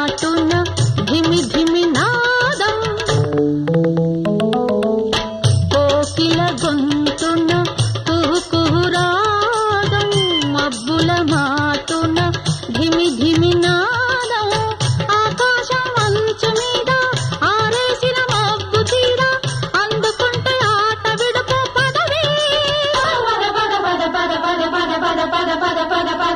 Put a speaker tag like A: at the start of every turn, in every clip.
A: మాటున ధిమి ధిమి నాదం కోకిల గొంతున కుహు కుహు రాగం మబ్బుల మాటున ధిమి ధిమి నాదం ఆకాశం అంచు మీద ఆరేసిన మబ్బు తీర అందుకుంటే ఆట విడుపు పదవే పద పద పద పద పద పద పద పద పద పద పద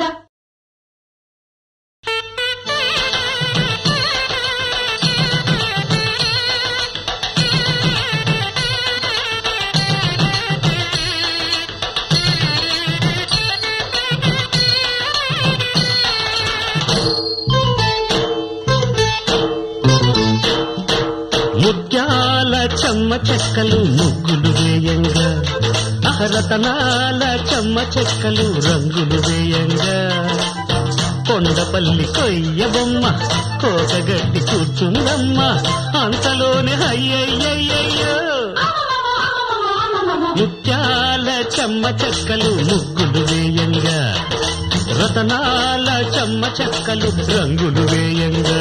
B: ముత్యాల చెమ్మ చెక్కలు ముగ్గులు వేయంగా అహరతనాల చెమ్మ చెక్కలు రంగులు వేయంగా కొండపల్లి కొయ్య బొమ్మ కోటగట్టి కూర్చుందమ్మ అంతలోనే అయ్యయ్యయ్యో ముత్యాల చెమ్మ చెక్కలు ముగ్గులు వేయంగా రతనాల చెమ్మ చెక్కలు రంగులు వేయంగా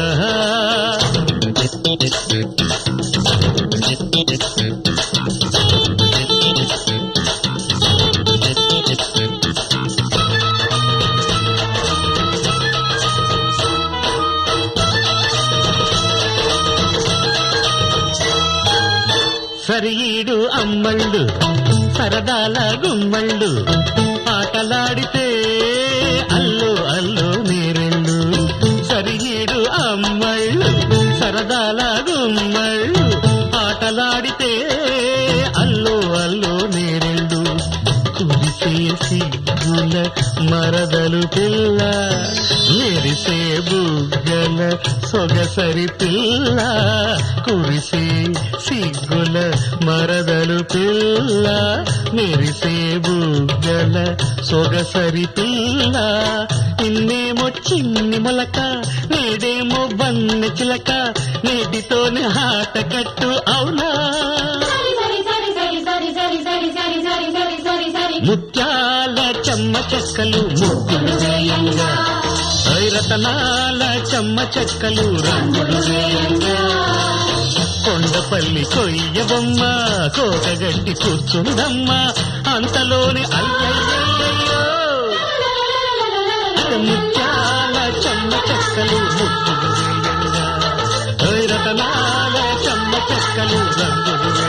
B: సరిఈడు అమ్మళ్ళు సరదాల గుమ్మళ్ళు ఆటలాడితే అల్లు అల్లు నేరెళ్ళు సరిఈడు అమ్మళ్ళు సరదాల గుమ్మళ్ళు ఆటలాడితే అల్లు అల్లు నేరెళ్ళు కురిసే సిగ్గుల మరదలు పిల్ల మెరిసే బుగ్గల సొగసరి పిల్ల కురిసే సిగ్గుల మరదలు పిల్ల మెరిసే బుగ్గల సొగసరి పిల్ల ఇన్నేమో చిన్ని మొలక నేడేమో బన్నె చిలక నేటితోనే ఆట కట్టు అవునా
A: సరి సరి సరి సరి సరి సరి సరి సరి సరి సరి సరి
B: ముత్యాల చెమ్మ చెక్కలు ముగ్గులు వేయంగా ఐరతనాల చెమ్మ చెక్కలు రంగులు వేయంగా కొండపల్లి కొయ్య బొమ్మ కోటగట్టి కూర్చుందమ్మ అంతలోని అయ్యయ్యయ్యో ముత్యాల చెమ్మ చెక్కలు ముగ్గులు వేయంగా ఐరతనాల చెమ్మ చెక్కలు రంగులు వేయంగా